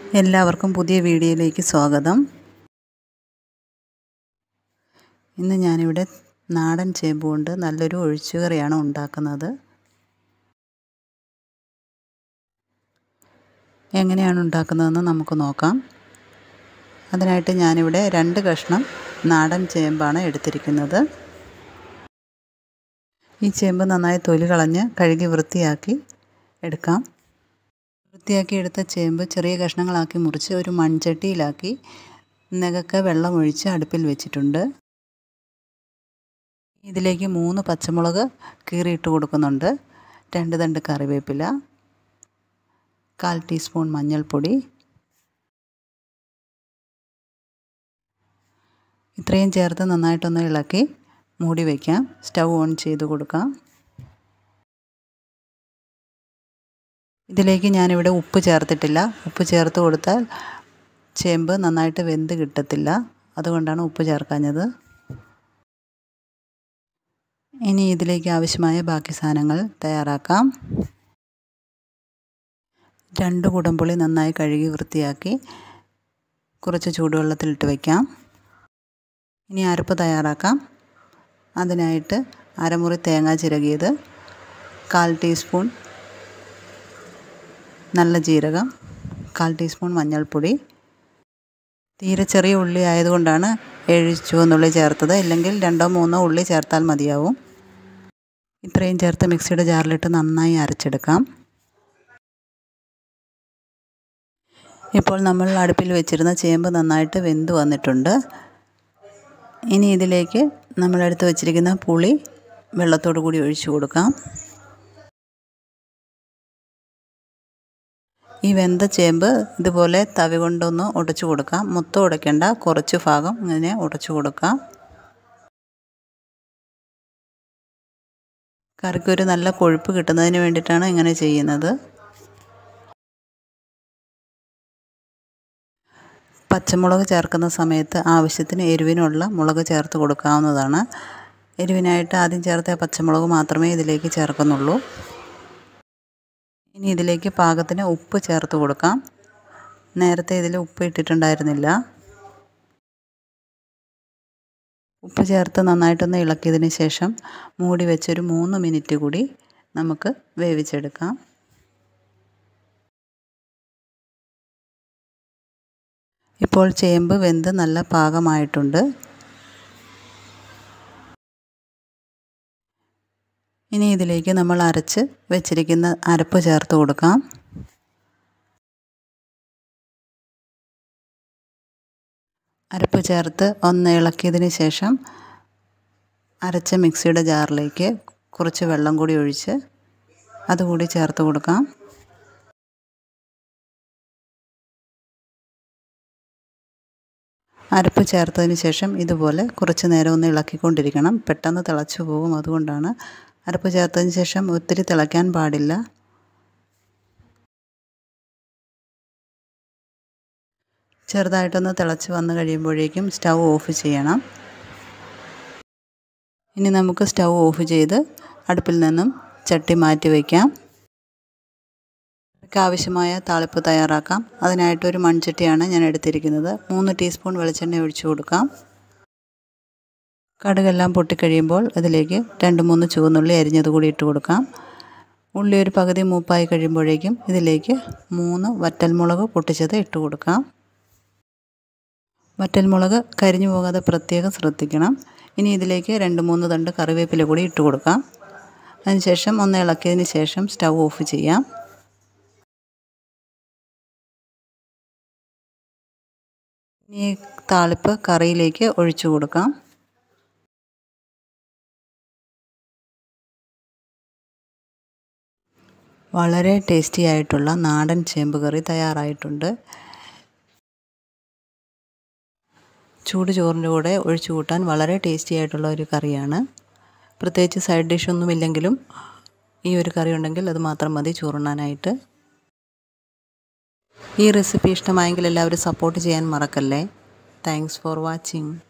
എല്ലാവർക്കും പുതിയ വീഡിയോയിലേക്ക് സ്വാഗതം ഇന്ന് ഞാനിവിടെ നാടൻ ചേമ്പ് കൊണ്ട് നല്ലൊരു ഒഴിച്ചുകറിയാണ് ഉണ്ടാക്കുന്നത് എങ്ങനെയാണ് ഉണ്ടാക്കുന്നതെന്ന് നമുക്ക് നോക്കാം അതിനായിട്ട് ഞാനിവിടെ രണ്ട് കഷ്ണം നാടൻ ചേമ്പാണ് എടുത്തിരിക്കുന്നത് ഈ ചേമ്പ് നന്നായി തൊലി കളഞ്ഞ് കഴുകി വൃത്തിയാക്കി എടുക്കാം വൃത്തിയാക്കി എടുത്ത ചേമ്പ് ചെറിയ കഷ്ണങ്ങളാക്കി മുറിച്ച് ഒരു മൺചട്ടിയിലാക്കി നികക്ക വെള്ളമൊഴിച്ച് അടുപ്പിൽ വെച്ചിട്ടുണ്ട് ഇതിലേക്ക് മൂന്ന് പച്ചമുളക് കീറിയിട്ട് കൊടുക്കുന്നുണ്ട് രണ്ട് തണ്ട് കറിവേപ്പില കാൽ ടീസ്പൂൺ മഞ്ഞൾപ്പൊടി ഇത്രയും ചേർത്ത് നന്നായിട്ടൊന്ന് ഇളക്കി മൂടി വയ്ക്കാം സ്റ്റൗ ഓൺ ചെയ്ത് കൊടുക്കാം ഇതിലേക്ക് ഞാനിവിടെ ഉപ്പ് ചേർത്തിട്ടില്ല ഉപ്പ് ചേർത്ത് കൊടുത്താൽ ചേമ്പ് നന്നായിട്ട് വെന്ത് കിട്ടത്തില്ല അതുകൊണ്ടാണ് ഉപ്പ് ചേർക്കാഞ്ഞത് ഇനി ഇതിലേക്ക് ആവശ്യമായ ബാക്കി സാധനങ്ങൾ തയ്യാറാക്കാം രണ്ട് കുടംപുളി നന്നായി കഴുകി വൃത്തിയാക്കി കുറച്ച് ചൂടുവെള്ളത്തിലിട്ട് വയ്ക്കാം ഇനി അരപ്പ് തയ്യാറാക്കാം അതിനായിട്ട് അരമുറി തേങ്ങ ചിരകിയത് കാൽ ടീസ്പൂൺ നല്ല ജീരകം കാൽ ടീസ്പൂൺ മഞ്ഞൾപ്പൊടി തീരെ ചെറിയ ഉള്ളി ആയതുകൊണ്ടാണ് ഏഴ് ചുവന്നുള്ളി ചേർത്തത് ഇല്ലെങ്കിൽ രണ്ടോ മൂന്നോ ഉള്ളി ചേർത്താൽ മതിയാവും ഇത്രയും ചേർത്ത് മിക്സിയുടെ ജാറിലിട്ട് നന്നായി അരച്ചെടുക്കാം ഇപ്പോൾ നമ്മൾ അടുപ്പിൽ വെച്ചിരുന്ന ചേമ്പ് നന്നായിട്ട് വെന്ത് വന്നിട്ടുണ്ട് ഇനി ഇതിലേക്ക് നമ്മളെടുത്ത് വെച്ചിരിക്കുന്ന പുളി വെള്ളത്തോടു കൂടി ഒഴിച്ചു കൊടുക്കാം ഈ വെന്ത ചേമ്പ് ഇതുപോലെ തവി കൊണ്ടൊന്ന് ഉടച്ചു കൊടുക്കാം മൊത്തം ഉടയ്ക്കേണ്ട കുറച്ച് ഭാഗം ഇങ്ങനെ ഉടച്ചു കൊടുക്കാം കറിക്കൊരു നല്ല കൊഴുപ്പ് കിട്ടുന്നതിന് വേണ്ടിയിട്ടാണ് ഇങ്ങനെ ചെയ്യുന്നത് പച്ചമുളക് ചേർക്കുന്ന സമയത്ത് ആവശ്യത്തിന് എരിവിനുള്ള മുളക് ചേർത്ത് കൊടുക്കാവുന്നതാണ് എരിവിനായിട്ട് ആദ്യം ചേർത്ത പച്ചമുളക് മാത്രമേ ഇതിലേക്ക് ചേർക്കുന്നുള്ളൂ ഇനി ഇതിലേക്ക് പാകത്തിന് ഉപ്പ് ചേർത്ത് കൊടുക്കാം നേരത്തെ ഇതിൽ ഉപ്പ് ഇട്ടിട്ടുണ്ടായിരുന്നില്ല ഉപ്പ് ചേർത്ത് നന്നായിട്ടൊന്ന് ഇളക്കിയതിന് ശേഷം മൂടി വെച്ചൊരു മൂന്ന് മിനിറ്റ് കൂടി നമുക്ക് വേവിച്ചെടുക്കാം ഇപ്പോൾ ചേമ്പ് വെന്ത് നല്ല പാകമായിട്ടുണ്ട് ഇനി ഇതിലേക്ക് നമ്മൾ അരച്ച് വെച്ചിരിക്കുന്ന അരപ്പ് ചേർത്ത് കൊടുക്കാം അരപ്പ് ചേർത്ത് ഒന്ന് ഇളക്കിയതിന് ശേഷം അരച്ച മിക്സിയുടെ ജാറിലേക്ക് കുറച്ച് വെള്ളം കൂടി ഒഴിച്ച് അതുകൂടി ചേർത്ത് കൊടുക്കാം അരപ്പ് ചേർത്തതിന് ശേഷം ഇതുപോലെ കുറച്ച് നേരം ഒന്ന് ഇളക്കിക്കൊണ്ടിരിക്കണം പെട്ടെന്ന് തിളച്ചു പോകും അതുകൊണ്ടാണ് അരപ്പ് ചേർത്തതിന് ശേഷം ഒത്തിരി തിളയ്ക്കാൻ പാടില്ല ചെറുതായിട്ടൊന്ന് തിളച്ച് വന്നു കഴിയുമ്പോഴേക്കും സ്റ്റൗ ഓഫ് ചെയ്യണം ഇനി നമുക്ക് സ്റ്റൗ ഓഫ് ചെയ്ത് അടുപ്പിൽ നിന്നും ചട്ടി മാറ്റി വയ്ക്കാം ആവശ്യമായ താളിപ്പ് തയ്യാറാക്കാം അതിനായിട്ടൊരു മൺചട്ടിയാണ് ഞാൻ എടുത്തിരിക്കുന്നത് മൂന്ന് ടീസ്പൂൺ വെളിച്ചെണ്ണ ഒഴിച്ചു കൊടുക്കാം കടുകെല്ലാം പൊട്ടിക്കഴിയുമ്പോൾ അതിലേക്ക് രണ്ട് മൂന്ന് ചുവന്നുള്ളി അരിഞ്ഞത് കൂടി ഇട്ട് കൊടുക്കാം ഉള്ളി ഒരു പകുതി മൂപ്പായി കഴിയുമ്പോഴേക്കും ഇതിലേക്ക് മൂന്ന് വറ്റൽമുളക് പൊട്ടിച്ചത് ഇട്ട് കൊടുക്കാം വറ്റൽമുളക് കരിഞ്ഞു പോകാതെ പ്രത്യേകം ശ്രദ്ധിക്കണം ഇനി ഇതിലേക്ക് രണ്ട് മൂന്ന് തണ്ട് കറിവേപ്പില കൂടി ഇട്ട് കൊടുക്കാം അതിനുശേഷം ഒന്ന് ഇളക്കിയതിന് ശേഷം സ്റ്റൗ ഓഫ് ചെയ്യാം ഇനി താളിപ്പ് കറിയിലേക്ക് ഒഴിച്ചു കൊടുക്കാം വളരെ ടേസ്റ്റി ആയിട്ടുള്ള നാടൻ ചേമ്പ് കറി തയ്യാറായിട്ടുണ്ട് ചൂട് ചോറിൻ്റെ കൂടെ ഒഴിച്ചു കൂട്ടാൻ വളരെ ടേസ്റ്റി ആയിട്ടുള്ള ഒരു കറിയാണ് പ്രത്യേകിച്ച് സൈഡ് ഡിഷൊന്നും ഇല്ലെങ്കിലും ഈ ഒരു കറി ഉണ്ടെങ്കിൽ അത് മാത്രം മതി ചോറുണ്ണാനായിട്ട് ഈ റെസിപ്പി ഇഷ്ടമായെങ്കിൽ എല്ലാവരും സപ്പോർട്ട് ചെയ്യാൻ മറക്കല്ലേ താങ്ക്സ് ഫോർ വാച്ചിങ്